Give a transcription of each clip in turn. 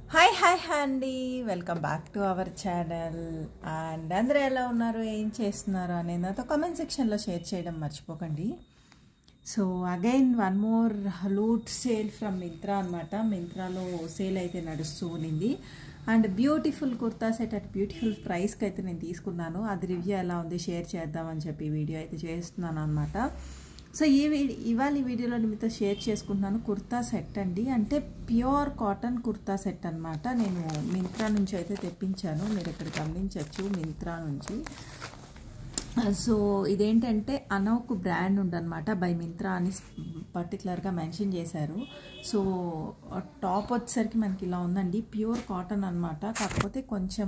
hi hi hi అండి welcome back to our channel and అందరూ ఎలా ఉన్నారు ఏం చేస్తున్నారు అనేది నాతో కామెంట్ సెక్షన్లో షేర్ చేయడం మర్చిపోకండి so again one more loot sale from Myntra అనమాట మింత్రాలో సేల్ అయితే నడుస్తూ ఉన్నింది and beautiful kurta set at beautiful ప్రైస్కి అయితే నేను తీసుకున్నాను అది రివ్యూ ఎలా ఉంది షేర్ చేద్దామని చెప్పి వీడియో అయితే చేస్తున్నాను అనమాట సో ఈ వీడియో ఇవాళ ఈ వీడియోలో మీతో షేర్ చేసుకుంటున్నాను కుర్తా సెట్ అండి అంటే ప్యూర్ కాటన్ కుర్తా సెట్ అనమాట నేను మింత్రా నుంచి అయితే తెప్పించాను మీరు ఇక్కడ గమనించవచ్చు మింత్రా నుంచి సో ఇదేంటంటే అనౌక్ బ్రాండ్ ఉండనమాట బై మింత్రా అని పర్టికులర్గా మెన్షన్ చేశారు సో టాప్ వచ్చేసరికి మనకి ఇలా ఉందండి ప్యూర్ కాటన్ అనమాట కాకపోతే కొంచెం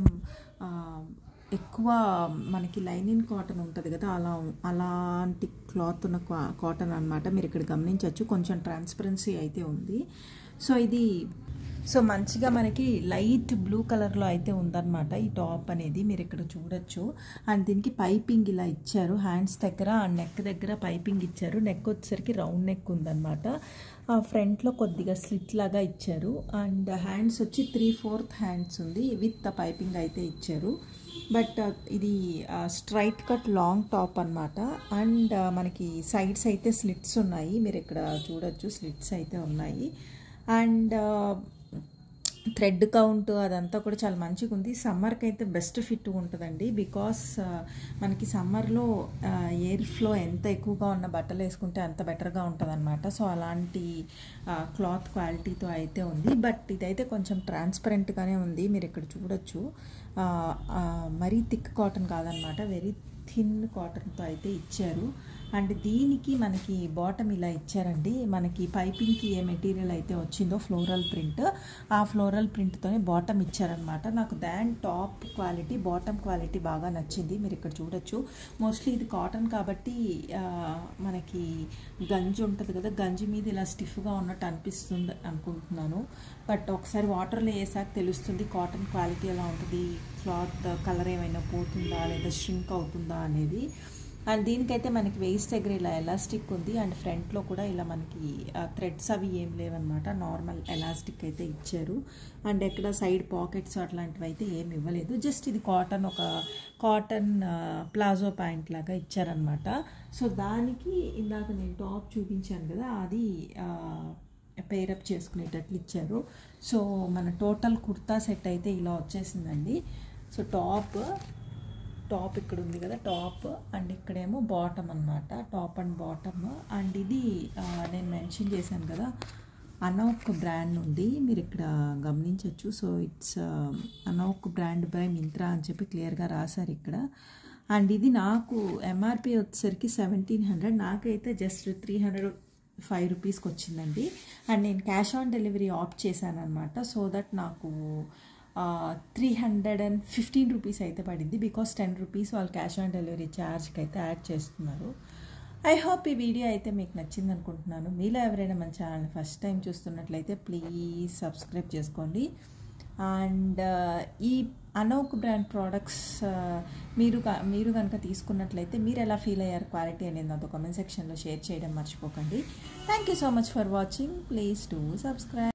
ఎక్కువ మనకి లైనిన్ కాటన్ ఉంటుంది కదా అలా అలాంటి క్లాత్ ఉన్న కాటన్ అనమాట మీరు ఇక్కడ గమనించవచ్చు కొంచెం ట్రాన్స్పరెన్సీ అయితే ఉంది సో ఇది సో మంచిగా మనకి లైట్ బ్లూ కలర్లో అయితే ఉందన్నమాట ఈ టాప్ అనేది మీరు ఇక్కడ చూడొచ్చు అండ్ దీనికి పైపింగ్ ఇలా ఇచ్చారు హ్యాండ్స్ దగ్గర అండ్ నెక్ దగ్గర పైపింగ్ ఇచ్చారు నెక్ వచ్చేసరికి రౌండ్ నెక్ ఉందన్నమాట ఫ్రంట్లో కొద్దిగా స్లిట్ లాగా ఇచ్చారు అండ్ హ్యాండ్స్ వచ్చి త్రీ ఫోర్త్ హ్యాండ్స్ ఉంది విత్ పైపింగ్ అయితే ఇచ్చారు బట్ ఇది స్ట్రైట్ కట్ లాంగ్ టాప్ అనమాట అండ్ మనకి సైడ్స్ అయితే స్లిట్స్ ఉన్నాయి మీరు ఇక్కడ చూడొచ్చు స్లిట్స్ అయితే ఉన్నాయి అండ్ థ్రెడ్ కౌంట్ అదంతా కూడా చాలా మంచిగా ఉంది సమ్మర్కి అయితే బెస్ట్ ఫిట్ ఉంటుందండి బికాస్ మనకి సమ్మర్లో ఎయిర్ ఫ్లో ఎంత ఎక్కువగా ఉన్న బట్టలు వేసుకుంటే అంత బెటర్గా ఉంటుంది అనమాట సో అలాంటి క్లాత్ క్వాలిటీతో అయితే ఉంది బట్ ఇదైతే కొంచెం ట్రాన్స్పరెంట్గానే ఉంది మీరు ఇక్కడ చూడొచ్చు మరీ థిక్ కాటన్ కాదనమాట వెరీ థిన్ కాటన్తో అయితే ఇచ్చారు అండ్ దీనికి మనకి బాటమ్ ఇలా ఇచ్చారండి మనకి పైపింగ్కి ఏ మెటీరియల్ అయితే వచ్చిందో ఫ్లోరల్ ప్రింట్ ఆ ఫ్లోరల్ ప్రింట్తోనే బాటమ్ ఇచ్చారనమాట నాకు దాన్ టాప్ క్వాలిటీ బాటమ్ క్వాలిటీ బాగా నచ్చింది మీరు ఇక్కడ చూడొచ్చు మోస్ట్లీ ఇది కాటన్ కాబట్టి మనకి గంజి ఉంటుంది కదా గంజి మీద ఇలా స్టిఫ్గా ఉన్నట్టు అనిపిస్తుంది అనుకుంటున్నాను బట్ ఒకసారి వాటర్లో వేసాక తెలుస్తుంది కాటన్ క్వాలిటీ ఎలా ఉంటుంది క్లాత్ కలర్ ఏమైనా పోతుందా లేదా ష్రింక్ అవుతుందా అనేది అండ్ దీనికైతే మనకి వేస్ట్ దగ్గర ఇలా ఎలాస్టిక్ ఉంది అండ్ ఫ్రంట్లో కూడా ఇలా మనకి థ్రెడ్స్ అవి ఏం లేవన్నమాట నార్మల్ ఎలాస్టిక్ అయితే ఇచ్చారు అండ్ ఎక్కడ సైడ్ పాకెట్స్ అట్లాంటివి అయితే ఏమి ఇవ్వలేదు జస్ట్ ఇది కాటన్ ఒక కాటన్ ప్లాజో ప్యాంట్ లాగా ఇచ్చారనమాట సో దానికి ఇందాక నేను టాప్ చూపించాను కదా అది పేరప్ చేసుకునేటట్లు ఇచ్చారు సో మన టోటల్ కుర్తా సెట్ అయితే ఇలా వచ్చేసిందండి సో టాప్ టాప్ ఇక్కడ ఉంది కదా టాప్ అండ్ ఇక్కడేమో బాటమ్ అనమాట టాప్ అండ్ బాటమ్ అండ్ ఇది నేను మెన్షన్ చేశాను కదా అనౌక్ బ్రాండ్ నుండి మీరు ఇక్కడ గమనించవచ్చు so it's Anouk brand by Myntra అని చెప్పి క్లియర్గా రాశారు ఇక్కడ అండ్ ఇది నాకు ఎంఆర్పి వచ్చేసరికి సెవెంటీన్ హండ్రెడ్ నాకైతే జస్ట్ త్రీ హండ్రెడ్ ఫైవ్ రూపీస్కి వచ్చిందండి అండ్ నేను క్యాష్ ఆన్ డెలివరీ ఆప్ట్ చేశాను అనమాట సో దట్ నాకు three hundred and fifteen rupees అయితే పడింది బికాస్ టెన్ రూపీస్ వాళ్ళు క్యాష్ ఆన్ డెలివరీ ఛార్జ్కి అయితే యాడ్ చేస్తున్నారు ఐ హోప్ ఈ వీడియో అయితే మీకు నచ్చింది అనుకుంటున్నాను మీలో ఎవరైనా మన ఛానల్ని ఫస్ట్ టైం చూస్తున్నట్లయితే ప్లీజ్ సబ్స్క్రైబ్ చేసుకోండి అండ్ ఈ అనౌక్ బ్రాండ్ ప్రోడక్ట్స్ మీరు మీరు కనుక తీసుకున్నట్లయితే మీరు ఎలా ఫీల్ అయ్యారు క్వాలిటీ అనేది నాతో కామెంట్ సెక్షన్లో షేర్ చేయడం మర్చిపోకండి thank you so much for watching please to subscribe